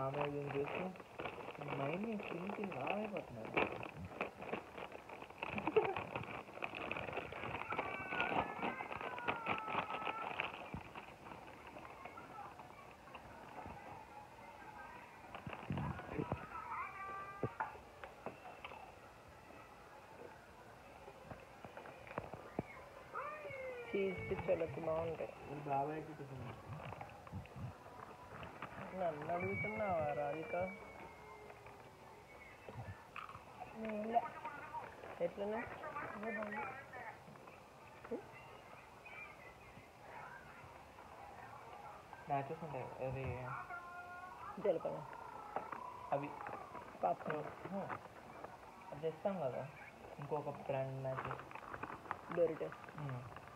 బాబాయ్ చూసి మైండ్ తిని తిని లావైపోతున్నాడు చీజ్ పిచ్చోళ్ళకి బాగుంటాయి ఈ బాబాయ్కి టిఫిన్ నన్ను అడుగుతున్నావా రాధిక నేలే ఎట్లనే అదే బాగుంది మ్యాచెస్ ఉంటాయి అది జలపన అవి పాప్కార్న్ హ్మ్. అది తెస్తాం కదా ఇంకొక బ్రాండ్ మ్యాచెస్ డోరిటస్ హ్మ్.